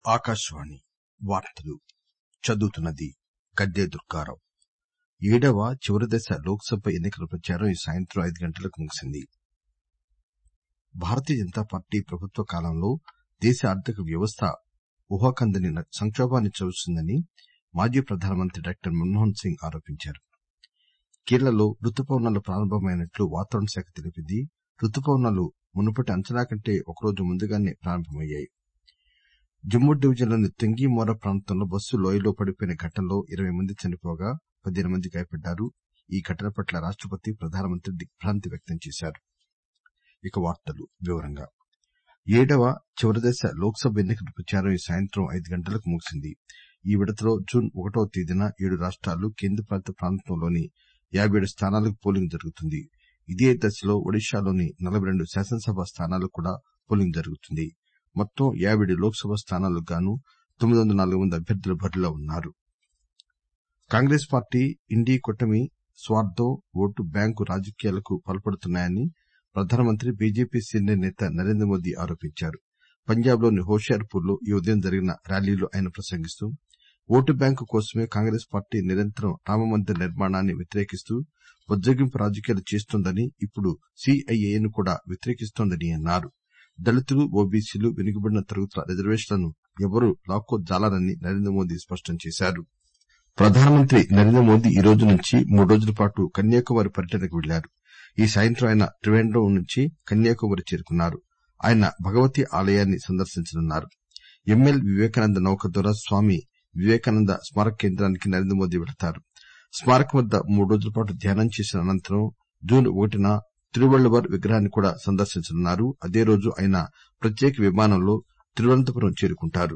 ఆకాశవాణి వార్తలు చదువుతున్నది గద్దె దుర్గారావు ఏడవ చివరి దశ లోక్ సభ ఎన్నికల ప్రచారం ఈ సాయంత్రం ఐదు గంటలకు ముగిసింది భారతీయ జనతా పార్టీ ప్రభుత్వ కాలంలో దేశ ఆర్థిక వ్యవస్థ ఊహాకందని సంకోభాన్ని చవిచూసిందని మాజీ ప్రధానమంత్రి డాక్టర్ మన్మోహన్ సింగ్ ఆరోపించారు కేరళలో రుతుపవనాలు ప్రారంభమైనట్లు వాతావరణ శాఖ తెలిపింది రుతుపవనాలు మునుపటి అంచనా కంటే ఒకరోజు ముందుగానే ప్రారంభమయ్యాయి జమ్మూ డివిజన్లోని తుంగిమోర ప్రాంతంలో బస్సు లోయలో పడిపోయిన ఘటనలో ఇరవై మంది చనిపోగా పదిహేను మంది గాయపడ్డారు ఈ ఘటన పట్ల రాష్టపతి ప్రధానమంత్రి దిగ్బాంతి వ్యక్తం చేశారు ఏడవ చివరి దశ లోక్ సభ ఎన్నికల ప్రచారం ఈ సాయంత్రం ఐదు గంటలకు ముగిసింది ఈ విడతలో జూన్ ఒకటవ తేదీన ఏడు రాష్టాలు కేంద్రపాలిత ప్రాంతంలోని యాబై ఏడు స్థానాలకు పోలింగ్ జరుగుతుంది ఇదే దశలో ఒడిశాలోని నలబై రెండు శాసనసభ స్థానాలకు కూడా పోలింగ్ జరుగుతుంది మొత్తం యాబై ఏడు లోక్ సభ స్థానాలకు గాను తొమ్మిది వందల నాలుగు మంది అభ్యర్థులు బరిలో ఉన్నారు కాంగ్రెస్ పార్టీ ఇండీ కూటమి స్వార్థం ఓటు బ్యాంకు రాజకీయాలకు పాల్పడుతున్నాయని ప్రధానమంత్రి బీజేపీ సీనియర్ నేత నరేంద్ర మోదీ ఆరోపించారు పంజాబ్ లోని హోషియార్పూర్ లో ఈ ఉదయం జరిగిన ర్యాలీలో ఆయన ప్రసంగిస్తూ ఓటు బ్యాంకు కోసమే కాంగ్రెస్ పార్టీ నిరంతరం రామమందిర్ నిర్మాణాన్ని వ్యతిరేకిస్తూ బుద్దగింపు రాజకీయాలు చేస్తోందని ఇప్పుడు సీఏఏను కూడా వ్యతిరేకిస్తోందని అన్నారు దళితులు ఓబీసీలు వెనుకబడిన తరగతుల రిజర్వేషన్లను ఎవరూ లాక్కోజాలరని నరేంద్ర మోదీ స్పష్టం చేశారు ప్రధానమంత్రి నరేంద్ర మోదీ ఈ రోజు నుంచి మూడు రోజుల పాటు కన్యాకుమారి పర్యటనకు వెళ్లారు ఈ సాయంత్రం ఆయన త్రివేంద్రం నుంచి కన్యాకుమారి చేరుకున్నారు ఆయన భగవతి ఆలయాన్ని సందర్శించనున్నారు ఎంఎల్ వివేకానంద నౌక ద్వారా స్వామి వివేకానంద స్మారక కేంద్రానికి నరేంద్ర మోదీ వెళతారు స్మారకం వద్ద మూడు రోజుల పాటు ధ్యానం చేసిన అనంతరం జూన్ ఒకటిన తిరువళ్లువర్ విగ్రహాన్ని కూడా సందర్శించనున్నారు అదే రోజు ఆయన ప్రత్యేక విమానంలో తిరువనంతపురం చేరుకుంటారు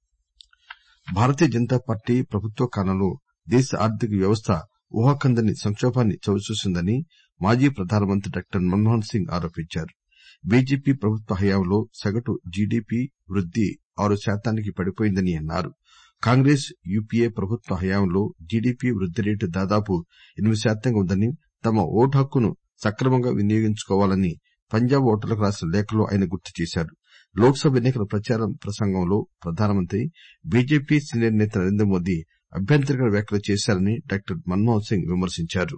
భారతీయ జనతా పార్టీ ప్రభుత్వ కాలంలో దేశ ఆర్థిక వ్యవస్థ ఊహాకందని సంకోభాన్ని చవిచూసిందని మాజీ ప్రధానమంత్రి డాక్టర్ మన్మోహన్ సింగ్ ఆరోపించారు బీజేపీ ప్రభుత్వ హయాంలో సగటు జీడీపీ వృద్ది ఆరు శాతానికి పడిపోయిందని అన్నారు కాంగ్రెస్ యూపీఏ ప్రభుత్వ హయాంలో జీడీపీ వృద్ది రేటు దాదాపు ఎనిమిది శాతంగా ఉందని తమ ఓటు హక్కును సక్రమంగా వినియోగించుకోవాలని పంజాబ్ ఓటర్లకు రాసిన లేఖలో ఆయన గుర్తు చేశారు లోక్ సభ ఎన్నికల ప్రచార ప్రసంగంలో ప్రధానమంత్రి బీజేపీ సీనియర్ నేత నరేంద్ర మోదీ అభ్యంతరకర వ్యాఖ్యలు చేశారని డాక్టర్ మన్మోహన్ సింగ్ విమర్శించారు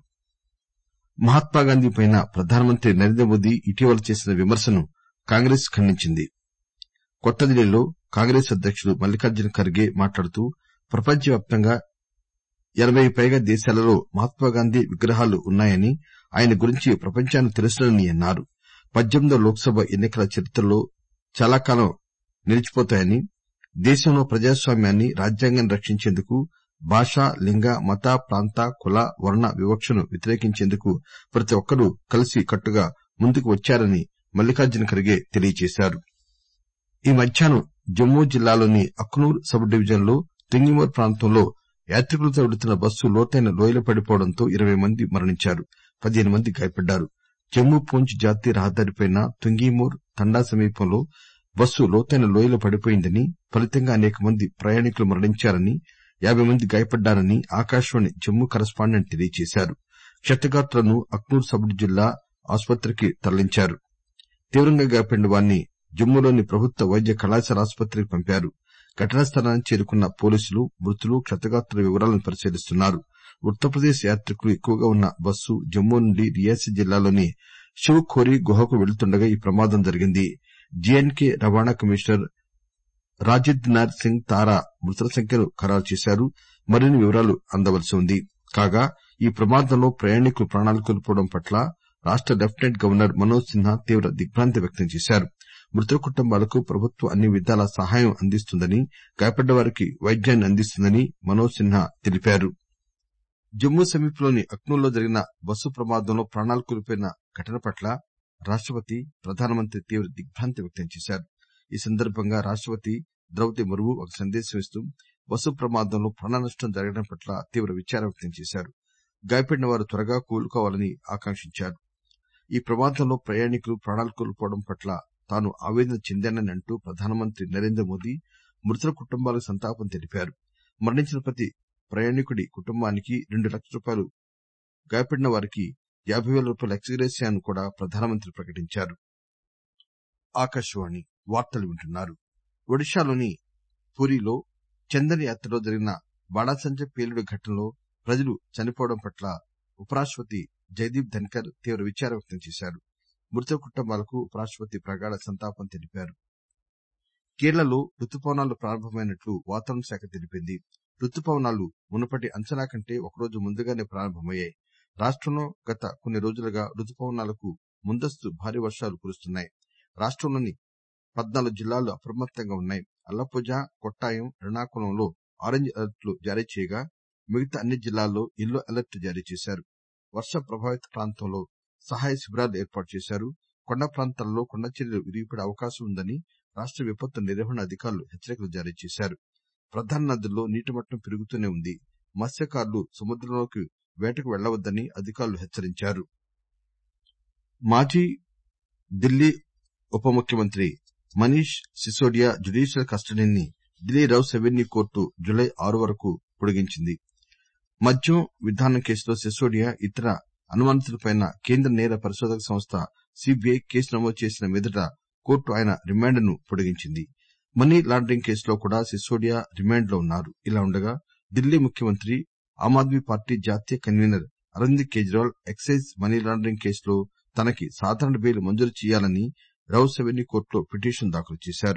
మహాత్మాగాంధీపై ప్రధానమంత్రి నరేంద్ర మోదీ ఇటీవల చేసిన విమర్శను కాంగ్రెస్ ఖండించింది కొత్తదిల్లీలో కాంగ్రెస్ అధ్యకుడు మల్లికార్జున ఖర్గే మాట్లాడుతూ ప్రపంచవ్యాప్తంగా ఎనబైకి పైగా దేశాలలో మహాత్మాగాంధీ విగ్రహాలు ఉన్నాయని ఆయన గురించి ప్రపంచానికి తెలుసునని అన్నారు పద్దెనిమిదవ లోక్ సభ ఎన్నికల చరిత్రలో చాలా కాలం నిలిచిపోతాయని దేశంలో ప్రజాస్వామ్యాన్ని రాజ్యాంగాన్ని రక్షించేందుకు భాష లింగ మత ప్రాంత కుల వర్ణ వివక్షను వ్యతిరేకించేందుకు ప్రతి ఒక్కరూ కలిసి కట్టుగా ముందుకు వచ్చారని మల్లికార్జున ఖర్గే తెలియజేశారు ఈ మధ్యాహ్నం జమ్మూ జిల్లాలోని అఖ్నూర్ సబ్ డివిజన్ లో తుంగిమోర్ ప్రాంతంలో యాత్రికులతో వెళుతున్న బస్సు లోతైన లోయలో పడిపోవడంతో ఇరవై మంది మరణించారు పదిహేను మంది గాయపడ్డారు జమ్మూ పూంచ్ జాతీయ రహదారిపై తుంగిమోర్ తండా సమీపంలో బస్సు లోతైన లోయలో పడిపోయిందని ఫలితంగా అనేక మంది ప్రయాణికులు మరణించారని యాబై మంది గాయపడ్డారని ఆకాశవాణి జమ్మూ కరస్పాండెంట్ తెలియజేశారు క్షతగాత్రులను అఖ్నూర్ సబ్ జిల్లా ఆసుపత్రికి తరలించారు తీవ్రంగా గాయపడిన వారిని జమ్మూలోని ప్రభుత్వ వైద్య కళాశాల ఆసుపత్రికి పంపారు ఘటనా స్థలానికి చేరుకున్న పోలీసులు మృతులు క్షతగాత్రుల వివరాలను పరిశీలిస్తున్నారు ఉత్తరప్రదేశ్ యాత్రికులు ఎక్కువగా ఉన్న బస్సు జమ్మూ నుండి రియాసీ జిల్లాలోని శివ్ ఖోరీ గుహకు వెళుతుండగా ఈ ప్రమాదం జరిగింది జేఎండ్కే రవాణా కమిషనర్ రాజిద్నార్ సింగ్ తారా మృతుల సంఖ్యను ఖరారు చేశారు మరిన్ని వివరాలు అందవలసి ఉంది కాగా ఈ ప్రమాదంలో ప్రయాణికులు ప్రాణాలు కోల్పోవడం పట్ల రాష్ట లెప్టినెంట్ గవర్నర్ మనోజ్ సిన్హా తీవ్ర దిగ్బాంతి వ్యక్తం చేశారు మృతుల కుటుంబాలకు ప్రభుత్వం అన్ని విధాలా సహాయం అందిస్తుందని గాయపడ్డ వారికి వైద్యాన్ని అందిస్తుందని మనోజ్ సిన్హా తెలిపారు జమ్మూ సమీపంలోని అఖ్నూర్లో జరిగిన బస్సు ప్రమాదంలో ప్రాణాలు కోల్పోయిన ఘటన పట్ల రాష్టపతి ప్రధానమంత్రి తీవ్ర దిగ్బాంతి వ్యక్తం చేశారు ఈ సందర్భంగా రాష్టపతి ద్రౌపది ముర్ము ఒక సందేశం ఇస్తూ బస్సు ప్రమాదంలో ప్రాణనష్టం జరగడం పట్ల తీవ్ర విచారం వ్యక్తం చేశారు గాయపడిన వారు త్వరగా కోలుకోవాలని ఆకాంక్షించారు ఈ ప్రమాదంలో ప్రయాణికులు ప్రాణాలు కోల్పోవడం పట్ల తాను ఆవేదన చెందానని అంటూ ప్రధానమంత్రి నరేంద్ర మోదీ మృతుల కుటుంబాలకు సంతాపం తెలిపారు మరణించిన ప్రతి ప్రయాణికుడి కుటుంబానికి రెండు లక్షల రూపాయలు గాయపడిన వారికి యాబై పేల రూపాయల ఎక్స్గ్రేషియాను కూడా ప్రధానమంత్రి ప్రకటించారు ఒడిశాలోని పూరీలో చందన్ యాత్రలో జరిగిన బాణాసంచా పేలుడు ఘటనలో ప్రజలు చనిపోవడం పట్ల ఉపరాష్టపతి జగదీప్ ధన్కర్ తీవ్ర విచారం వ్యక్తం చేశారు మృతుల కుటుంబాలకు ఉపరాష్టపతి ప్రగాఢ సంతాపం తెలిపారు కేరళలో రుతుపవనాలు ప్రారంభమైనట్లు వాతావరణ శాఖ తెలిపింది రుతుపవనాలు మునుపటి అంచనా కంటే ఒకరోజు ముందుగానే ప్రారంభమయ్యాయి రాష్టంలో గత కొన్ని రోజులుగా రుతుపవనాలకు ముందస్తు భారీ వర్షాలు కురుస్తున్నాయి రాష్టంలోని పద్నాలుగు జిల్లాలు అప్రమత్తంగా ఉన్నాయి అల్లపూజ కొట్టాయం ఎర్నాకుళంలో ఆరెంజ్ అలర్ట్లు జారీ చేయగా మిగతా అన్ని జిల్లాల్లో ఎల్లో అలర్ట్ జారీ చేశారు వర్ష ప్రభావిత ప్రాంతంలో సహాయ శిబిరాలు ఏర్పాటు చేశారు కొండ ప్రాంతాల్లో కొండచర్యలు విరిగిపడే అవకాశం ఉందని రాష్ట విపత్తు నిర్వహణ అధికారులు హెచ్చరికలు జారీ చేశారు ప్రధాన నదుల్లో నీటిమట్టం పెరుగుతూనే ఉంది మత్స్యకారులు సముద్రంలోకి వేటకు వెళ్లవద్దని అధికారులు హెచ్చరించారు మాజీ ఢిల్లీ ఉప ముఖ్యమంత్రి మనీష్ సిసోడియా జ్యుడీషియల్ కస్టడీని Delhi Rouse avenue court July ఆరు వరకు పొడిగించింది మద్యం విధానం కేసులో సిసోడియా ఇతర అనుమానితులపై కేంద్ర నేర పరిశోధక సంస్థ సీబీఐ కేసు నమోదు చేసిన మీదట కోర్టు ఆయన రిమాండ్ ను పొడిగించింది మనీ లాండరింగ్ కేసులో కూడా సిసోడియా రిమాండ్ లో ఉన్నారు ఇలా ఉండగా ఢిల్లీ ముఖ్యమంత్రి ఆమ్ ఆద్మీ పార్టీ జాతీయ convener Arvind Kejriwal excise money laundering కేసులో తనకి సాధారణ బెయిల్ మంజూరు చేయాలని రౌస్ రెవెన్యూ కోర్టులో పిటిషన్ దాఖలు చేశారు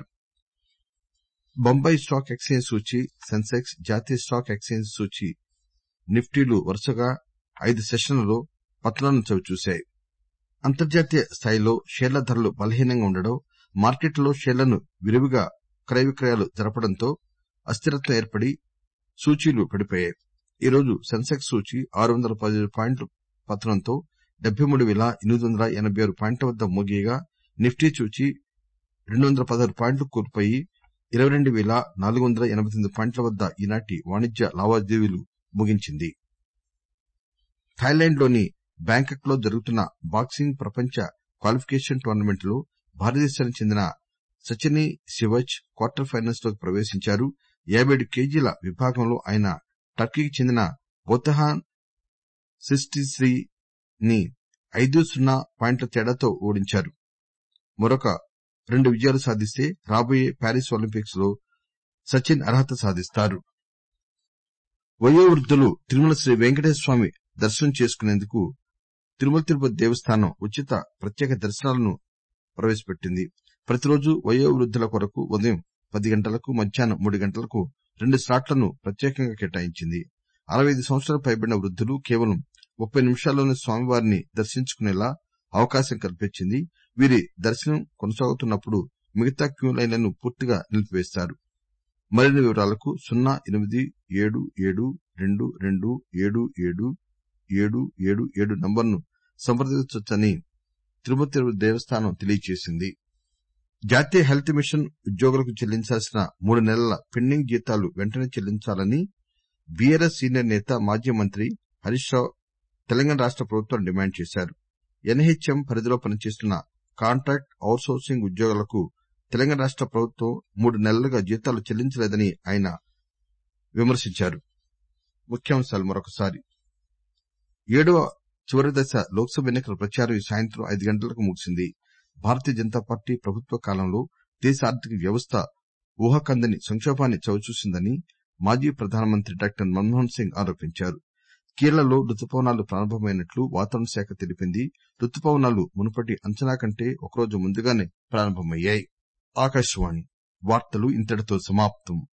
బొంబాయి స్టాక్ ఎక్సేంజ్ సూచీ సెన్సెక్స్ జాతీయ స్టాక్ ఎక్సేంజ్ సూచీ నిఫ్టీలు వరుసగా ఐదు సెషన్లలో పతనాలను చవిచూశాయి అంతర్జాతీయ స్థాయిలో షేర్ల ధరలు బలహీనంగా ఉండడం మార్కెట్లలో షేర్లను విరివిగా క్రయ విక్రయాలు జరపడంతో అస్థిరత్వం ఏర్పడి సూచీలు పడిపోయాయి ఈరోజు సెన్సెక్స్ సూచీ ఆరు వందల పదిహేడు పాయింట్ల పతనంతో డెబ్బై మూడు పేల ఎనిమిది వందల ఎనబై ఆరు పాయింట్ల వద్ద ముగియగా నిఫ్టీ సూచీ రెండు వందల పదహారు పాయింట్లు కోల్పోయి ఇరవై రెండు పేల నాలుగు వందల ఎనబై తొమ్మిది పాయింట్ల వద్ద ఈనాటి వాణిజ్య లావాదేవీలు ముగించింది థాయిలాండ్ లోని బ్యాంకాక్ లో జరుగుతున్న బాక్సింగ్ ప్రపంచ క్వాలిఫికేషన్ టోర్నమెంట్ లో భారతదేశానికి చెందిన సచిని శివజ్ క్వార్టర్ ఫైనల్స్ లోకి ప్రవేశించారు యాబై ఏడు కేజీల విభాగంలో ఆయన టర్కీకి చెందిన బొతహాన్ సిస్టిస్రీ ని ఐదు సున్నా పాయింట్ల తేడాతో ఓడించారు మరొక రెండు విజయాలు సాధిస్తే రాబోయే ప్యారిస్ ఒలింపిక్స్ లో సచిన్ అర్హత సాధిస్తారు వయోవృద్దులు తిరుమల శ్రీ వెంకటేశ్వర స్వామి దర్శనం చేసుకునేందుకు తిరుమల తిరుపతి దేవస్థానం ఉచిత ప్రత్యేక దర్శనాలను ప్రవేశపెట్టింది ప్రతిరోజు వయోవృద్దుల కొరకు ఉదయం పది గంటలకు మధ్యాహ్నం మూడు గంటలకు రెండు స్లాట్లను ప్రత్యేకంగా కేటాయించింది అరవై ఐదు సంవత్సరాలు పైబడిన వృద్దులు కేవలం ముప్పై నిమిషాల్లోనే స్వామివారిని దర్శించుకునేలా అవకాశం కల్పించింది వీరి దర్శనం కొనసాగుతున్నప్పుడు మిగతా క్యూ లైన్లను పూర్తిగా నిలిపివేస్తారు మరిన్ని వివరాలకు సున్నా ఎనిమిది ఏడు ఏడు రెండు రెండు ఏడు ఏడు ఏడు ఏడు ఏడు నంబర్ను సంప్రదించవచ్చని తిరుమల తిరుపతి దేవస్థానం తెలియజేసింది జాతీయ హెల్త్ మిషన్ ఉద్యోగులకు చెల్లించాల్సిన మూడు నెలల పెండింగ్ జీతాలు వెంటనే చెల్లించాలని బీఆర్ఎస్ సీనియర్ నేత మాజీ మంత్రి హరీష్ రావు తెలంగాణ రాష్ట ప్రభుత్వాన్ని డిమాండ్ చేశారు ఎన్హెచ్ఎం పరిధిలో పనిచేస్తున్న కాంట్రాక్ట్ ఔట్ సోర్సింగ్ ఉద్యోగులకు తెలంగాణ రాష్ట ప్రభుత్వం మూడు నెలలుగా జీతాలు చెల్లించలేదని ఆయన విమర్శించారు ఏడవ చివరి దశ లోక్సభ ఎన్నికల ప్రచారం ఈ సాయంత్రం ఐదు గంటలకు ముగిసింది భారతీయ జనతా పార్టీ ప్రభుత్వ కాలంలో దేశ ఆర్థిక వ్యవస్థ ఊహకందని సంకోభాన్ని చవిచూసిందని మాజీ ప్రధానమంత్రి డాక్టర్ మన్మోహన్ సింగ్ ఆరోపించారు కేరళలో రుతుపవనాలు ప్రారంభమైనట్లు వాతావరణ శాఖ తెలిపింది రుతుపవనాలు మునుపటి అంచనా కంటే ఒకరోజు ముందుగానే ప్రారంభమయ్యాయి